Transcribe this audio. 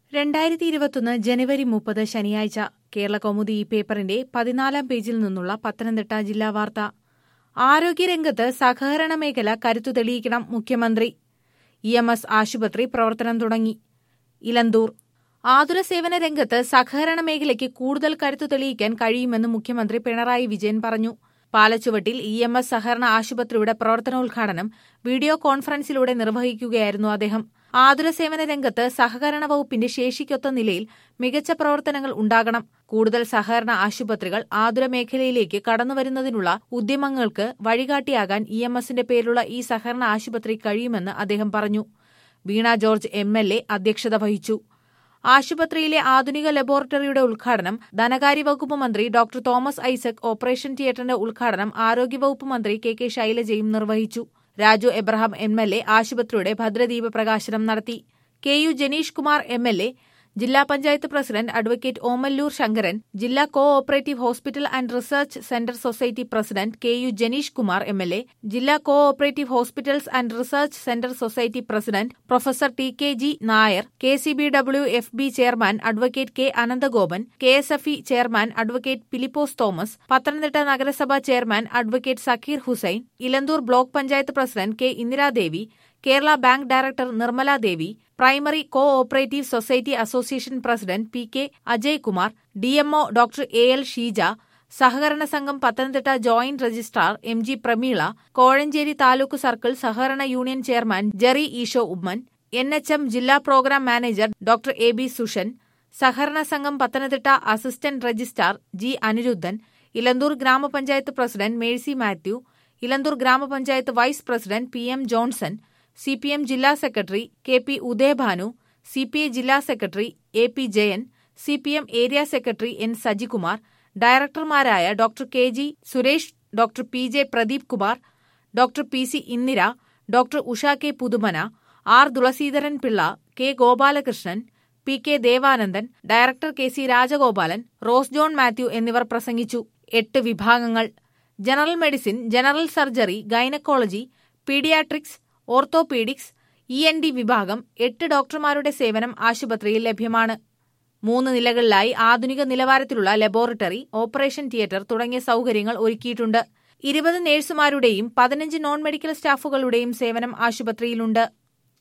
രണ്ടായിരത്തി ഇരുപത്തൊന്ന് ജനുവരി മുപ്പത് ശനിയാഴ്ച കേരള കൗമുദി ഈ പേപ്പറിന്റെ പതിനാലാം പേജിൽ നിന്നുള്ള പത്തനംതിട്ട ജില്ലാ വാർത്ത ആരോഗ്യരംഗത്ത് സഹകരണ മേഖല കരുത്തു തെളിയിക്കണം മുഖ്യമന്ത്രി ഇ എം എസ് ആശുപത്രി പ്രവർത്തനം തുടങ്ങി ഇലന്തൂർ ആതുര സേവന രംഗത്ത് സഹകരണ മേഖലയ്ക്ക് കൂടുതൽ കരുത്തു തെളിയിക്കാൻ കഴിയുമെന്ന് മുഖ്യമന്ത്രി പിണറായി വിജയൻ പറഞ്ഞു പാലച്ചുവട്ടിൽ ഇ എം എസ് സഹകരണ ആശുപത്രിയുടെ പ്രവർത്തനോദ്ഘാടനം വീഡിയോ കോൺഫറൻസിലൂടെ നിർവഹിക്കുകയായിരുന്നു അദ്ദേഹം ആതുര സേവന രംഗത്ത് സഹകരണ വകുപ്പിന്റെ ശേഷിക്കൊത്ത നിലയിൽ മികച്ച പ്രവർത്തനങ്ങൾ ഉണ്ടാകണം കൂടുതൽ സഹകരണ ആശുപത്രികൾ ആതുര മേഖലയിലേക്ക് കടന്നുവരുന്നതിനുള്ള ഉദ്യമങ്ങൾക്ക് വഴികാട്ടിയാകാൻ ഇ എം എസിന്റെ പേരിലുള്ള ഈ സഹകരണ ആശുപത്രി കഴിയുമെന്ന് അദ്ദേഹം പറഞ്ഞു Veena George M L A അധ്യക്ഷത വഹിച്ചു ആശുപത്രിയിലെ ആധുനിക ലബോറട്ടറിയുടെ ഉദ്ഘാടനം ധനകാര്യ വകുപ്പ് മന്ത്രി ഡോക്ടർ തോമസ് ഐസക് ഓപ്പറേഷൻ തിയേറ്ററിന്റെ ഉദ്ഘാടനം ആരോഗ്യവകുപ്പ് മന്ത്രി കെ കെ ശൈലജയും നിർവഹിച്ചു Raju Abraham M L A ആശുപത്രിയുടെ ഭദ്രദീപ പ്രകാശനം നടത്തി K U Janeesh Kumar M L A ജില്ലാ പഞ്ചായത്ത് പ്രസിഡന്റ് അഡ്വക്കേറ്റ് ഓമല്ലൂർ ശങ്കരൻ ജില്ലാ cooperative hospital and research centre society president K U Janeesh Kumar M L A ജില്ലാ cooperative hospitals and research centre society president professor T K G Nair K C B W F B chairman advocate K Ananthagopan K S F E chairman advocate Philipose Thomas Pathanamthitta നഗരസഭാ chairman advocate Sakeer Hussain Elanthoor block panchayat president K Indiradevi Kerala bank director Nirmala Devi primary cooperative society association president P K Ajay Kumar DMO doctor A L Sheeja സഹകരണ സംഘം Pathanamthitta joint registrar M G Prameela Kozhencherry taluk circle സഹകരണ union chairman Jerry Eesho Oommen N H M ജില്ലാ programme manager doctor A B Sushan സഹകരണ സംഘം Pathanamthitta assistant registrar G Anirudhan Elanthoor gramapanchayat president Mercy Mathew Elanthoor gramapanchayat vice president P M Johnson C P M ജില്ലാ secretary K P Udayabhanu C P I ജില്ലാ secretary A P Jayan C P M area secretary N Sajikumar ഡയറക്ടർമാരായ doctor K G Suresh doctor P J Pradeep Kumar doctor P C Indira doctor Usha K Puthumana R Thulaseedharan Pillai K Gopalakrishnan P K Devanandan director K C Rajagopalan Rose John Mathew എന്നിവർ പ്രസംഗിച്ചു എട്ട് വിഭാഗങ്ങൾ general medicine general surgery gynaecology paediatrics orthopaedics E N T വിഭാഗം എട്ട് ഡോക്ടർമാരുടെ സേവനം ആശുപത്രിയിൽ ലഭ്യമാണ് മൂന്ന് നിലകളിലായി ആധുനിക നിലവാരത്തിലുള്ള ലബോറട്ടറി ഓപ്പറേഷൻ തിയേറ്റർ തുടങ്ങിയ സൗകര്യങ്ങൾ ഒരുക്കിയിട്ടുണ്ട് ഇരുപത് നഴ്സുമാരുടെയും പതിനഞ്ച് നോൺ മെഡിക്കൽ സ്റ്റാഫുകളുടെയും സേവനം ആശുപത്രിയിലുണ്ട്